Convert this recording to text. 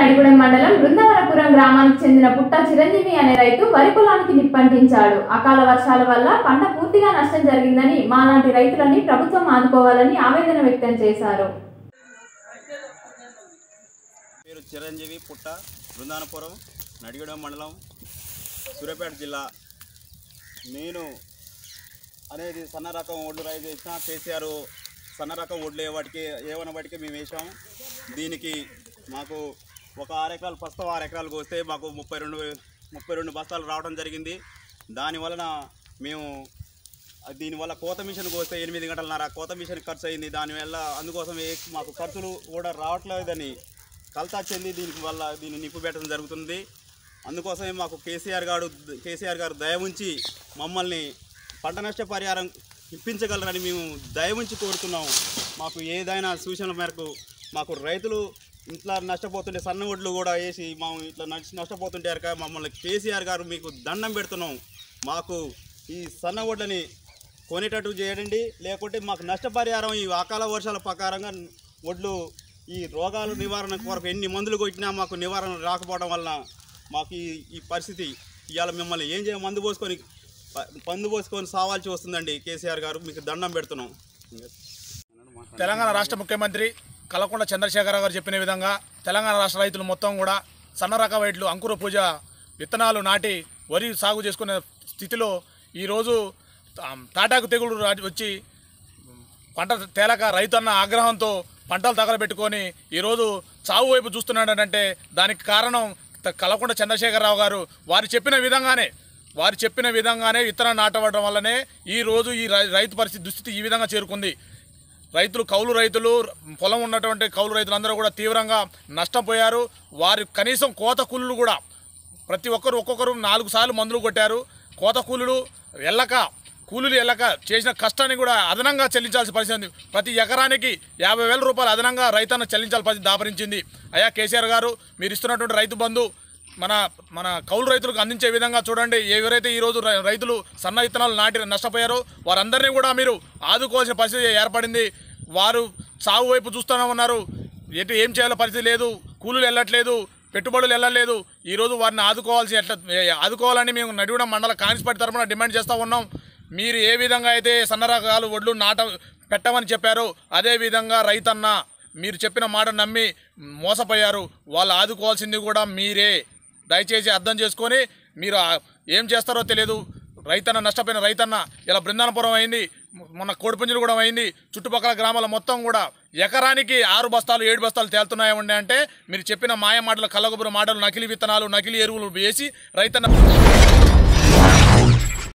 నడిగూడెం మండలం బృందవరపురం గ్రామానికి చెందిన పుట్ట చిరంజీవి అనే రైతు వరి పొలానికి నిప్పంటించాడు అకాల వర్షాల వల్ల పంట పూర్తిగా నష్టం జరిగిందని మాలాంటి రైతులని ప్రభుత్వం ఆదుకోవాలని ఆవేదన వ్యక్తం చేశారు పేరు చిరంజీవి పుట్ట బృందానపురం నడిగడం మండలం సూర్యాపేట జిల్లా నేను అనేది సన్న రకం ఒడ్లు రైతు వేసిన కేసీఆర్ సన్న రకం ఒడ్లు ఏ వాటికి ఏమన్న వాటికి మేము వేసాం దీనికి మాకు ఒక ఆరు ఎకరాలు ప్రస్తుతం ఆరు ఎకరాలకు వస్తే మాకు ముప్పై రెండు ముప్పై రెండు బస్తాలు రావడం జరిగింది దాని వలన మేము దీనివల్ల కోత మిషన్ కోస్తే ఎనిమిది గంటలన్నర కోత మిషన్ ఖర్చు అయింది దానివల్ల అందుకోసం ఏ- మాకు ఖర్చులు కూడా రావట్లేదని కల్తా చెంది దీనికి వల్ల దీన్ని నిప్పు పెట్టడం జరుగుతుంది అందుకోసమే మాకు కేసీఆర్ గారు కేసీఆర్ గారు దయ ఉంచి మమ్మల్ని పంట నష్ట పరిహారం ఇప్పించగలరని మేము దయ ఉంచి కోరుతున్నాము మాకు ఏదైనా సూచనల మేరకు మాకు రైతులు ఇట్లా నష్టపోతుంటే సన్న ఒడ్లు కూడా వేసి మా ఇట్లా నష్ట నష్టపోతుంటే కనుక మమ్మల్ని కేసీఆర్ గారు మీకు దండం పెడుతున్నాం మాకు ఈ సన్న ఒడ్లని కొనేటట్టు చేయండి లేకుంటే మాకు నష్టపరిహారం ఈ అకాల వర్షాల ప్రకారంగా ఒడ్లు ఈ రోగాల నివారణ కొరకు ఎన్ని మందులు కొట్టినా మాకు నివారణ రాకపోవడం వలన మాకు ఈ ఈ పరిస్థితి ఇవాళ మిమ్మల్ని ఏం చేయ మందు పోసుకొని ప- మందు పోసుకొని సావాల్సి వస్తుందండి కేసీఆర్ గారు మీకు దండం పెడుతున్నాం తెలంగాణ రాష్ట్ర ముఖ్యమంత్రి కలకొండ చంద్రశేఖర గారు చెప్పిన విధంగా తెలంగాణ రాష్ట్ర రైతులు మొత్తం కూడా సన్న రక వైట్లు అంకుర పూజ విత్తనాలు నాటి వరి సాగు చేసుకునే స్థితిలో ఈరోజు తా- తాటాకు తెగులు రా- వచ్చి పంట తేలక రైతన్న ఆగ్రహంతో పంటలు తగలబెట్టుకొని ఈరోజు చావు వైపు చూస్తున్నాడంటే దానికి కారణం త- కలకొండ చంద్రశేఖరరావు గారు వారు చెప్పిన విధంగానే వారు చెప్పిన విధంగానే విత్తనం నాటవడం వల్లనే ఈ రోజు ఈ రై- రైతు పరిస్థితి దుస్థితి ఈ విధంగా చేరుకుంది రైతులు కౌలు రైతులు పొలం ఉన్నటువంటి కౌలు రైతులందరూ కూడా తీవ్రంగా నష్టపోయారు వారి కనీసం కోత కూలీలు కూడా ప్రతి ఒక్కరు ఒక్కొక్కరు నాలుగు సార్లు మందులు కొట్టారు కోత కూలీలు వెళ్ళక కూలీలు వెళ్ళక చేసిన కష్టాన్ని కూడా అదనంగా చెల్లించాల్సిన పరిస్థితి ఉంది ప్రతి ఎకరానికి యాభై వేల రూపాయలు అదనంగా రైతన్న చెల్లించాల్సిన పరిస్థితి దాపరించింది అయ్యా కేసీఆర్ గారు మీరు ఇస్తున్నటువంటి రైతు బంధు మన మన కౌలు రైతులకు అందించే విధంగా చూడండి ఎవరైతే ఈరోజు రై- రైతులు సన్న విత్తనాలు నాటి నష్టపోయారో వారందరినీ కూడా మీరు ఆదుకోవాల్సిన పరిస్థితి ఏర్పడింది వారు సాగు వైపు చూస్తూనే ఉన్నారు ఎటు ఏం చేయాలో పరిస్థితి లేదు కూలీలు వెళ్ళట్లేదు పెట్టుబడులు వెళ్ళలేదు ఈరోజు వారిని ఆదుకోవాల్సి ఎట్లా ఏ- ఆదుకోవాలని మేము నడివడం మండల కాన్స్పేట్ తరఫున డిమాండ్ చేస్తూ ఉన్నాం మీరు ఏ విధంగా అయితే సన్న రకాలు ఒడ్లు నాట పెట్టమని చెప్పారో అదే విధంగా రైతన్న మీరు చెప్పిన మాట నమ్మి మోసపోయారు వాళ్ళు ఆదుకోవాల్సింది కూడా మీరే దయచేసి అర్థం చేసుకొని మీరు ఆ- ఏం చేస్తారో తెలియదు రైతన్న నష్టపోయిన రైతన్న ఇలా బృందానపురం అయింది మొన్న కోడిపుంజలు కూడా అయింది చుట్టుపక్కల గ్రామాల మొత్తం కూడా ఎకరానికి ఆరు బస్తాలు ఏడు బస్తాలు తేలుతున్నాయండి అంటే మీరు చెప్పిన మాయ మాటలు కల్లగొబ్బరి మాటలు నకిలీ విత్తనాలు నకిలీ ఎరువులు వేసి రైతన్న